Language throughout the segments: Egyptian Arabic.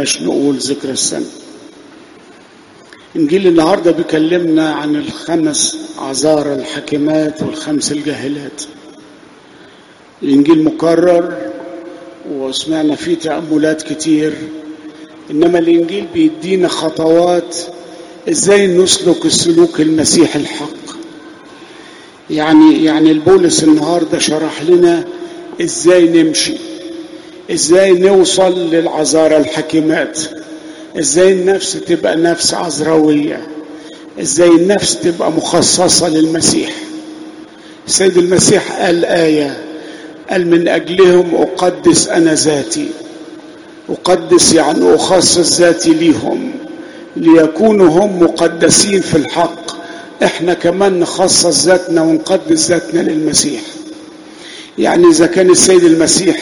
مش نقول ذكر السنة إنجيل النهاردة بيكلمنا عن الخمس عذارى الحكيمات والخمس الجاهلات الإنجيل مكرر وسمعنا فيه تأملات كتير إنما الإنجيل بيدينا خطوات إزاي نسلك السلوك المسيح الحق يعني يعني البولس النهارده شرح لنا إزاي نمشي إزاي نوصل للعذارى الحكيمات ازاي النفس تبقى نفس عذراوية ازاي النفس تبقى مخصصة للمسيح السيد المسيح قال آية قال من أجلهم أقدس أنا ذاتي أقدس يعني أخصص ذاتي ليهم ليكونوا هم مقدسين في الحق احنا كمان نخصص ذاتنا ونقدس ذاتنا للمسيح يعني إذا كان السيد المسيح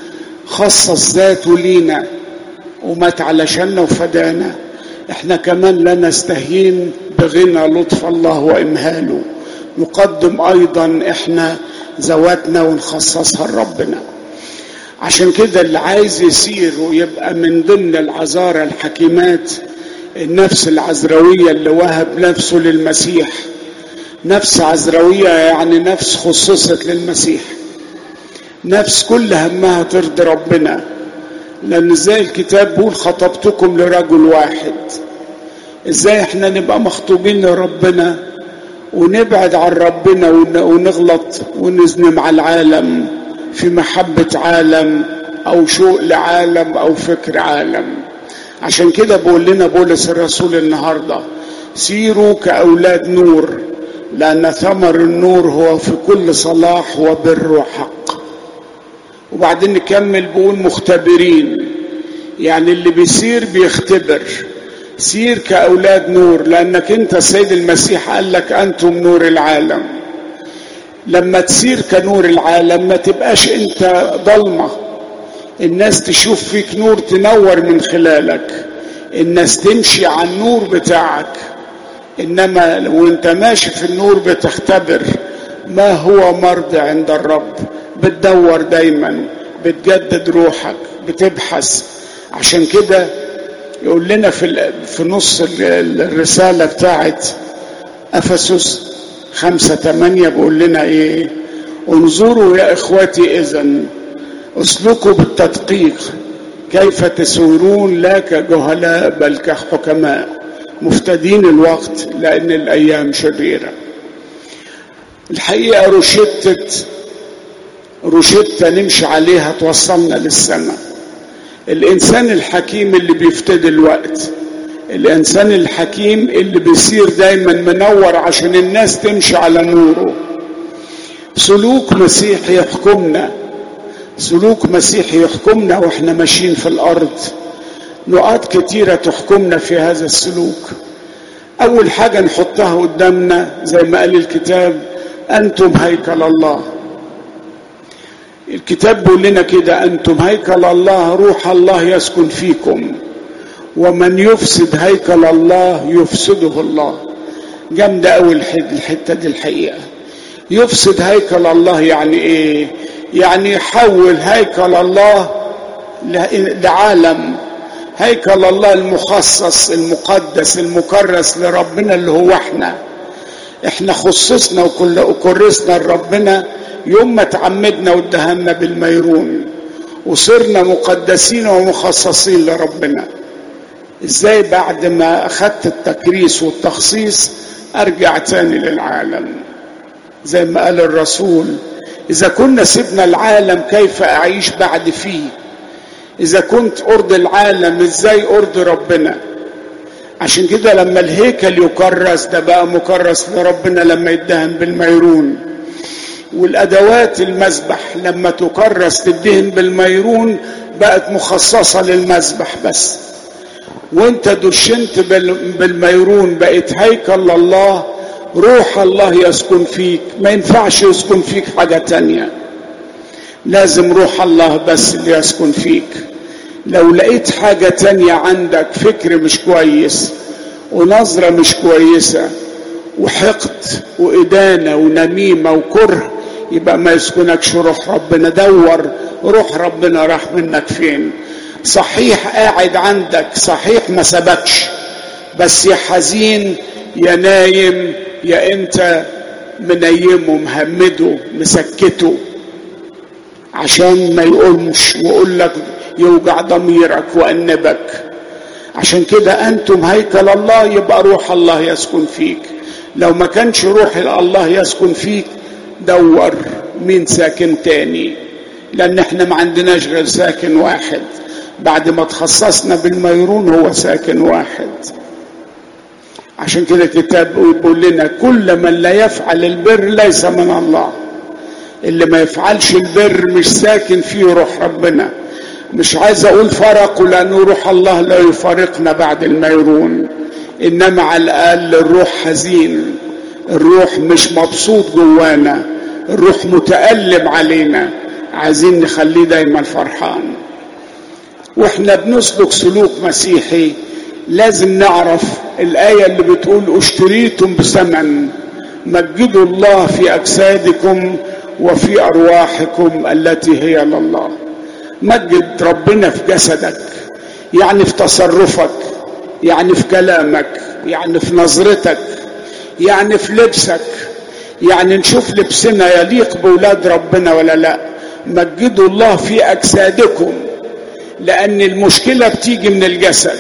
خصص ذاته لينا ومات علشاننا وفدانا احنا كمان لا نستهين بغنى لطف الله وامهاله نقدم ايضا احنا ذواتنا ونخصصها لربنا عشان كده اللي عايز يسير ويبقى من ضمن العذارى الحكيمات النفس العذراوية اللي وهب نفسه للمسيح نفس عذراوية يعني نفس خصصت للمسيح نفس كل همها ترضي ربنا لان ازاي الكتاب بيقول خطبتكم لرجل واحد ازاي احنا نبقى مخطوبين لربنا ونبعد عن ربنا ونغلط ونزني مع العالم في محبة عالم او شوق لعالم او فكر عالم عشان كده بقول لنا بولس الرسول النهاردة سيروا كأولاد نور لأن ثمر النور هو في كل صلاح وبر وحق وبعدين نكمل بقول مختبرين يعني اللي بيسير بيختبر سير كأولاد نور لأنك أنت السيد المسيح قال لك أنتم نور العالم لما تسير كنور العالم ما تبقاش أنت ضلمة الناس تشوف فيك نور تنور من خلالك الناس تمشي على النور بتاعك إنما وانت ماشي في النور بتختبر ما هو مرضي عند الرب بتدور دايما بتجدد روحك بتبحث عشان كده يقول لنا في في نص الرسالة بتاعت أفسس خمسة تمانية بيقول لنا إيه انظروا يا إخوتي إذا اسلكوا بالتدقيق كيف تسيرون لا كجهلاء بل كحكماء مفتدين الوقت لأن الأيام شريرة الحقيقة روشتة روشتة نمشي عليها توصلنا للسماء الإنسان الحكيم اللي بيفتدي الوقت الإنسان الحكيم اللي بيصير دايما منور عشان الناس تمشي على نوره سلوك مسيحي يحكمنا سلوك مسيحي يحكمنا واحنا ماشيين في الأرض نقاط كتيرة تحكمنا في هذا السلوك أول حاجة نحطها قدامنا زي ما قال الكتاب أنتم هيكل الله الكتاب بيقول لنا كده أنتم هيكل الله روح الله يسكن فيكم ومن يفسد هيكل الله يفسده الله جامدة أوي الحتة دي الحقيقة يفسد هيكل الله يعني إيه؟ يعني يحول هيكل الله لعالم هيكل الله المخصص المقدس المكرس لربنا اللي هو احنا احنا خصصنا وكرسنا لربنا يوم ما تعمدنا وادهنا بالميرون وصرنا مقدسين ومخصصين لربنا ازاي بعد ما اخدت التكريس والتخصيص ارجع تاني للعالم زي ما قال الرسول اذا كنا سيبنا العالم كيف اعيش بعد فيه اذا كنت ارضي العالم ازاي ارضي ربنا عشان كده لما الهيكل يكرس ده بقى مكرس لربنا لما يدهن بالميرون والادوات المذبح لما تكرس تدهن بالميرون بقت مخصصه للمذبح بس وانت دشنت بالميرون بقت هيكل الله روح الله يسكن فيك ما ينفعش يسكن فيك حاجه تانيه لازم روح الله بس اللي يسكن فيك لو لقيت حاجة تانية عندك فكر مش كويس ونظرة مش كويسة وحقد وإدانة ونميمة وكره يبقى ما يسكنكش روح ربنا دور روح ربنا راح منك فين صحيح قاعد عندك صحيح ما سبكش بس يا حزين يا نايم يا انت منيمه مهمده مسكته عشان ما يقومش ويقول لك يوجع ضميرك وأنبك عشان كده أنتم هيكل الله يبقى روح الله يسكن فيك لو ما كانش روح الله يسكن فيك دور مين ساكن تاني لأن احنا ما عندناش غير ساكن واحد بعد ما تخصصنا بالميرون هو ساكن واحد عشان كده الكتاب بيقول لنا كل من لا يفعل البر ليس من الله اللي ما يفعلش البر مش ساكن فيه روح ربنا مش عايز اقول فرقوا لانه روح الله لا يفارقنا بعد الميرون انما على الاقل الروح حزين الروح مش مبسوط جوانا الروح متألم علينا عايزين نخليه دايما فرحان واحنا بنسلك سلوك مسيحي لازم نعرف الآية اللي بتقول اشتريتم بثمن مجدوا الله في أجسادكم وفي أرواحكم التي هي لله مجد ربنا في جسدك يعني في تصرفك يعني في كلامك يعني في نظرتك يعني في لبسك يعني نشوف لبسنا يليق بولاد ربنا ولا لا مجدوا الله في أجسادكم لأن المشكلة بتيجي من الجسد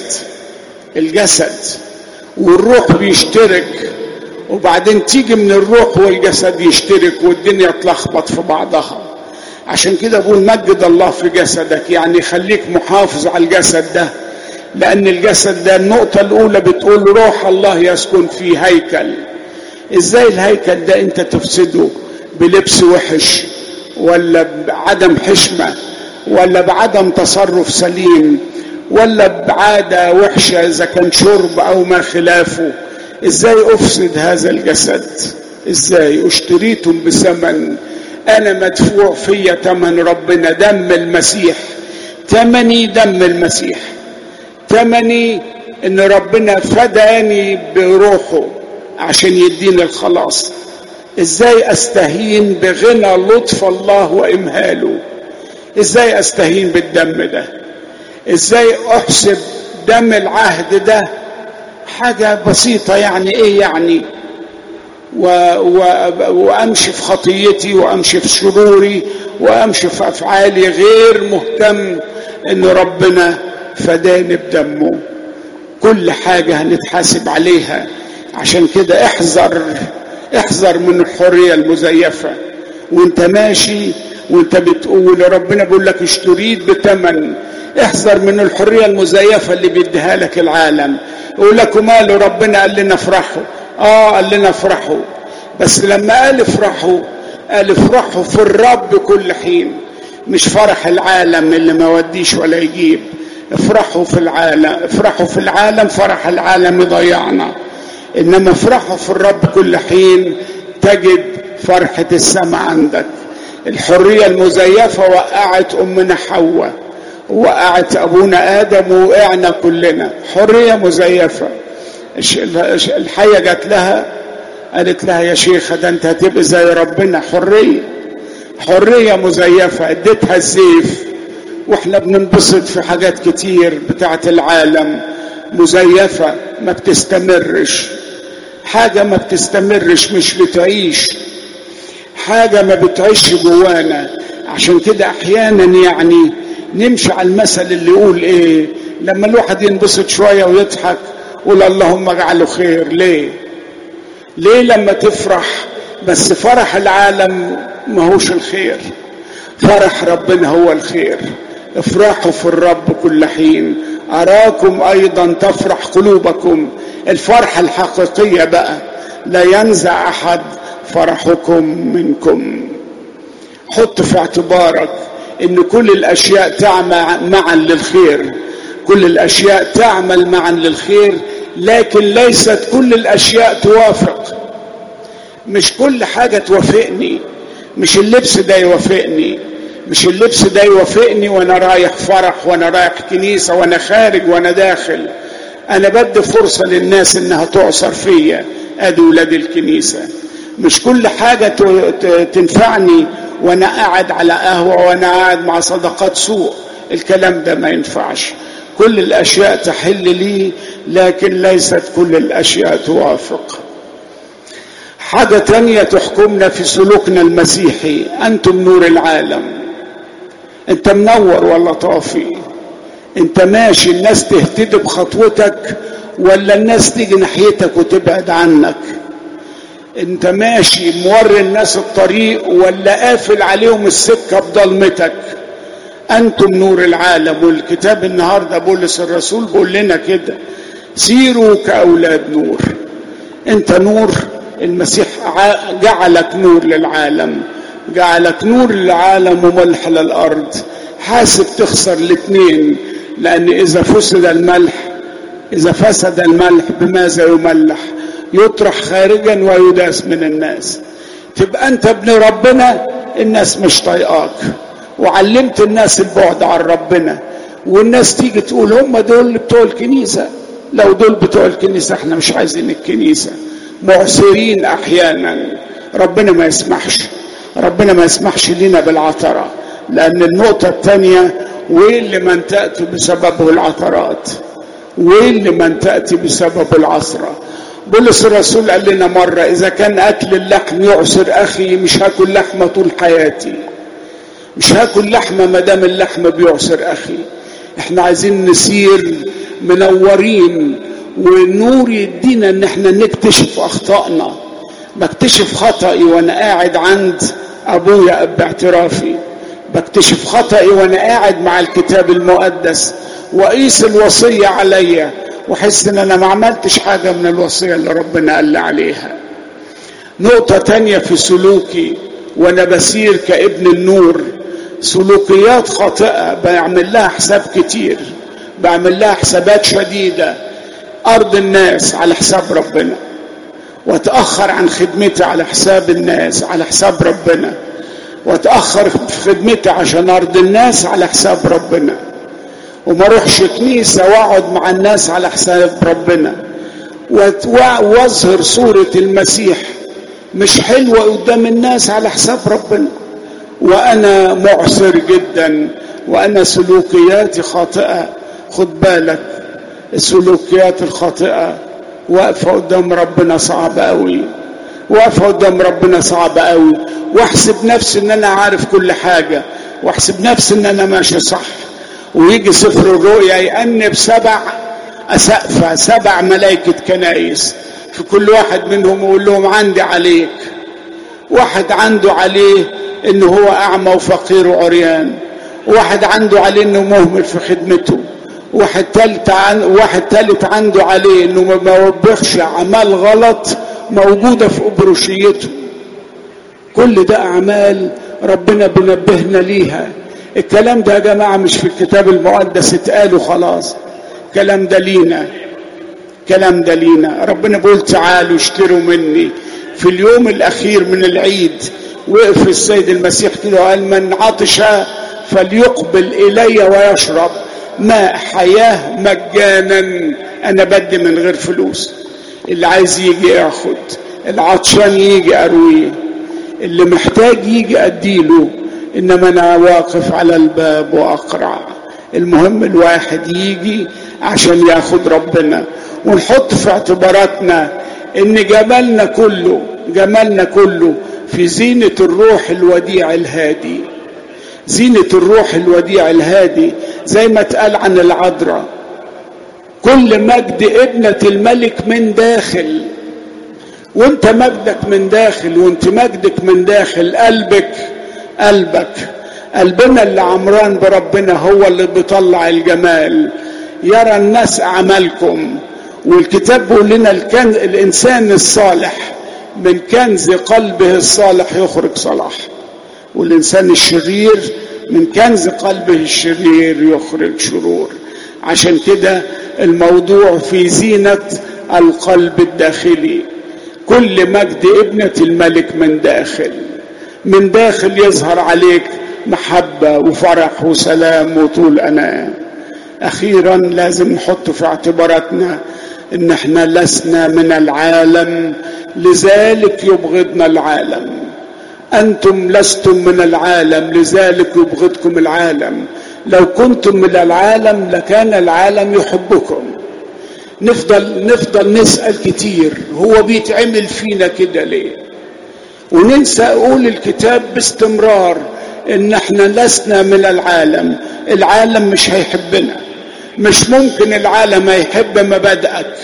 الجسد والروح بيشترك وبعدين تيجي من الروح والجسد يشترك والدنيا تلخبط في بعضها عشان كده بقول مجد الله في جسدك يعني خليك محافظ على الجسد ده لأن الجسد ده النقطة الأولى بتقول روح الله يسكن في هيكل إزاي الهيكل ده أنت تفسده بلبس وحش ولا بعدم حشمة ولا بعدم تصرف سليم ولا بعادة وحشة إذا كان شرب أو ما خلافه إزاي أفسد هذا الجسد إزاي اشتريتم بثمن أنا مدفوع فيا ثمن ربنا دم المسيح ثمني دم المسيح ثمني إن ربنا فداني بروحه عشان يديني الخلاص إزاي أستهين بغنى لطف الله وإمهاله إزاي أستهين بالدم ده إزاي أحسب دم العهد ده حاجة بسيطة يعني إيه يعني و و وامشي في خطيتي وامشي في شروري وامشي في افعالي غير مهتم ان ربنا فداني بدمه كل حاجه هنتحاسب عليها عشان كده احذر احذر من الحريه المزيفه وانت ماشي وانت بتقول ربنا بيقول لك اشتريت بثمن احذر من الحريه المزيفه اللي بيديها لك العالم يقول لك ماله ربنا قال لنا افرحوا اه قال لنا افرحوا بس لما قال افرحوا قال افرحوا في الرب كل حين مش فرح العالم اللي ما وديش ولا يجيب افرحوا في العالم افرحوا في العالم فرح العالم يضيعنا انما افرحوا في الرب كل حين تجد فرحة السماء عندك الحرية المزيفة وقعت أمنا حواء وقعت أبونا آدم ووقعنا كلنا حرية مزيفة الحية جات لها قالت لها يا شيخة ده انت هتبقى زي ربنا حرية حرية مزيفة اديتها الزيف واحنا بننبسط في حاجات كتير بتاعت العالم مزيفة ما بتستمرش حاجة ما بتستمرش مش بتعيش حاجة ما بتعيش جوانا عشان كده احيانا يعني نمشي على المثل اللي يقول ايه لما الواحد ينبسط شوية ويضحك قول اللهم اجعله خير ليه ليه لما تفرح بس فرح العالم ما هوش الخير فرح ربنا هو الخير افرحوا في الرب كل حين اراكم ايضا تفرح قلوبكم الفرحه الحقيقيه بقى لا ينزع احد فرحكم منكم حط في اعتبارك ان كل الاشياء تعمل معا للخير كل الاشياء تعمل معا للخير لكن ليست كل الاشياء توافق مش كل حاجه توافقني مش اللبس ده يوافقني مش اللبس ده يوافقني وانا رايح فرح وانا رايح كنيسه وانا خارج وانا داخل انا بدي فرصه للناس انها تعصر فيا ادي ولاد الكنيسه مش كل حاجه تنفعني وانا قاعد على قهوه وانا قاعد مع صداقات سوء الكلام ده ما ينفعش كل الاشياء تحل لي لكن ليست كل الاشياء توافق حاجة تانية تحكمنا في سلوكنا المسيحي أنتم نور العالم أنت منور ولا طافي أنت ماشي الناس تهتدي بخطوتك ولا الناس تيجي ناحيتك وتبعد عنك أنت ماشي موري الناس الطريق ولا قافل عليهم السكة بضلمتك أنتم نور العالم والكتاب النهاردة بولس الرسول بيقول لنا كده سيروا كأولاد نور أنت نور المسيح جعلك نور للعالم جعلك نور للعالم وملح للأرض حاسب تخسر الاثنين لأن إذا فسد الملح إذا فسد الملح بماذا يملح يطرح خارجا ويداس من الناس تبقى أنت ابن ربنا الناس مش طايقاك وعلمت الناس البعد عن ربنا والناس تيجي تقول هم دول بتوع الكنيسة لو دول بتوع الكنيسة احنا مش عايزين الكنيسة معسرين احيانا ربنا ما يسمحش ربنا ما يسمحش لنا بالعثرة لان النقطة الثانية ويل لمن تأتي بسببه العثرات ويل لمن تأتي بسبب العثرة بولس الرسول قال لنا مرة إذا كان أكل اللحم يعسر أخي مش هاكل لحمة طول حياتي مش هاكل لحمة ما دام اللحم بيعسر أخي احنا عايزين نسير منورين والنور يدينا ان احنا نكتشف اخطائنا بكتشف خطئي وانا قاعد عند ابويا باعترافي بكتشف خطئي وانا قاعد مع الكتاب المقدس واقيس الوصية عليا واحس ان انا ما عملتش حاجة من الوصية اللي ربنا قال لي عليها نقطة تانية في سلوكي وانا بسير كابن النور سلوكيات خاطئة بعمل لها حساب كتير بعمل لها حسابات شديدة أرض الناس على حساب ربنا وأتأخر عن خدمتي على حساب الناس على حساب ربنا وأتأخر في خدمتي عشان أرض الناس على حساب ربنا وما اروحش كنيسة وأقعد مع الناس على حساب ربنا وأظهر صورة المسيح مش حلوة قدام الناس على حساب ربنا وأنا معسر جدا وأنا سلوكياتي خاطئة خد بالك السلوكيات الخاطئة واقفة قدام ربنا صعبة قوي واقفة قدام ربنا صعبة قوي واحسب نفسي ان انا عارف كل حاجة واحسب نفسي ان انا ماشي صح ويجي سفر الرؤيا يأنب سبع أسقفة سبع ملائكة كنايس في كل واحد منهم يقول لهم عندي عليك واحد عنده عليه انه هو اعمى وفقير وعريان واحد عنده عليه انه مهمل في خدمته واحد تالت عن واحد تالت عنده عليه انه ما يوبخش اعمال غلط موجوده في ابروشيته كل ده اعمال ربنا بينبهنا ليها الكلام ده يا جماعه مش في الكتاب المقدس اتقالوا خلاص الكلام ده لينا الكلام ده لينا ربنا بيقول تعالوا اشتروا مني في اليوم الاخير من العيد وقف السيد المسيح كده وقال من عطش فليقبل الي ويشرب ماء حياه مجانا انا بدي من غير فلوس اللي عايز يجي ياخد العطشان يجي ارويه اللي محتاج يجي اديله انما انا واقف على الباب واقرع المهم الواحد يجي عشان ياخد ربنا ونحط في اعتباراتنا ان جمالنا كله جمالنا كله في زينة الروح الوديع الهادي زينة الروح الوديع الهادي زي ما اتقال عن العذراء كل مجد ابنة الملك من داخل وانت مجدك من داخل وانت مجدك من داخل قلبك قلبك قلبنا اللي عمران بربنا هو اللي بيطلع الجمال يرى الناس اعمالكم والكتاب بيقول لنا الكن... الانسان الصالح من كنز قلبه الصالح يخرج صلاح والانسان الشرير من كنز قلبه الشرير يخرج شرور عشان كده الموضوع في زينة القلب الداخلي كل مجد ابنة الملك من داخل من داخل يظهر عليك محبة وفرح وسلام وطول أنام أخيرا لازم نحط في اعتباراتنا إن احنا لسنا من العالم لذلك يبغضنا العالم أنتم لستم من العالم لذلك يبغضكم العالم لو كنتم من العالم لكان العالم يحبكم نفضل نفضل نسأل كتير هو بيتعمل فينا كده ليه وننسى اقول الكتاب باستمرار ان احنا لسنا من العالم العالم مش هيحبنا مش ممكن العالم هيحب مبادئك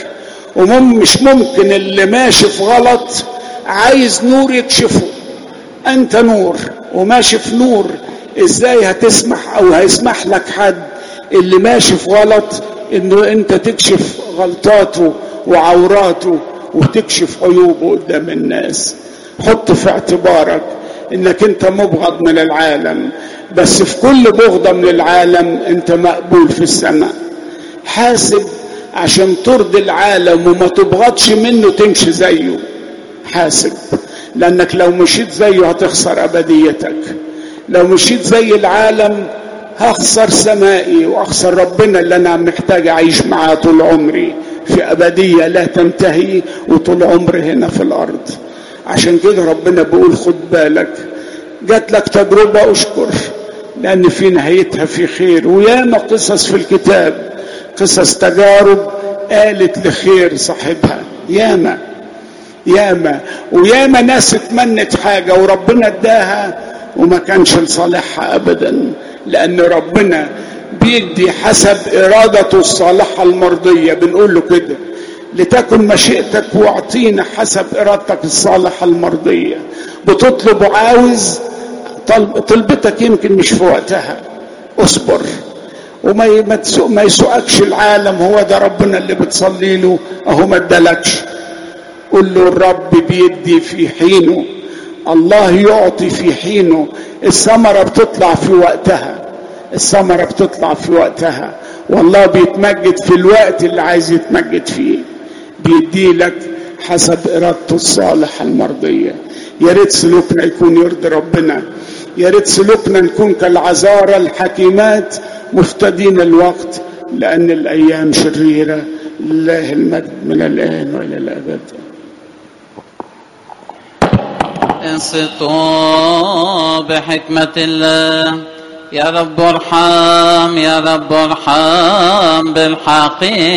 ومش ممكن اللي ماشي في غلط عايز نور يكشفه انت نور وماشي في نور ازاي هتسمح او هيسمح لك حد اللي ماشي في غلط انه انت تكشف غلطاته وعوراته وتكشف عيوبه قدام الناس حط في اعتبارك انك انت مبغض من العالم بس في كل بغضة من العالم انت مقبول في السماء حاسب عشان ترضي العالم وما تبغضش منه تمشي زيه حاسب لانك لو مشيت زيه هتخسر ابديتك لو مشيت زي العالم هخسر سمائي واخسر ربنا اللي انا محتاج اعيش معاه طول عمري في ابديه لا تنتهي وطول عمري هنا في الارض عشان كده ربنا بيقول خد بالك جات لك تجربه اشكر لان في نهايتها في خير وياما قصص في الكتاب قصص تجارب قالت لخير صاحبها ياما ياما وياما ناس اتمنت حاجه وربنا اداها وما كانش لصالحها ابدا لان ربنا بيدي حسب ارادته الصالحه المرضيه بنقول له كده لتكن مشيئتك واعطينا حسب ارادتك الصالحه المرضيه بتطلب وعاوز طلبتك يمكن مش في وقتها اصبر وما ما يسوقكش العالم هو ده ربنا اللي بتصلي له اهو ما ادالكش قل له الرب بيدي في حينه الله يعطي في حينه الثمرة بتطلع في وقتها الثمرة بتطلع في وقتها والله بيتمجد في الوقت اللي عايز يتمجد فيه بيدي لك حسب إرادته الصالحة المرضية يا ريت سلوكنا يكون يرضي ربنا يا ريت سلوكنا نكون كالعذارى الحكيمات مفتدين الوقت لأن الأيام شريرة لله المجد من الآن وإلى الأبد انصتوا بحكمة الله يا رب ارحم يا رب ارحم بالحقيقة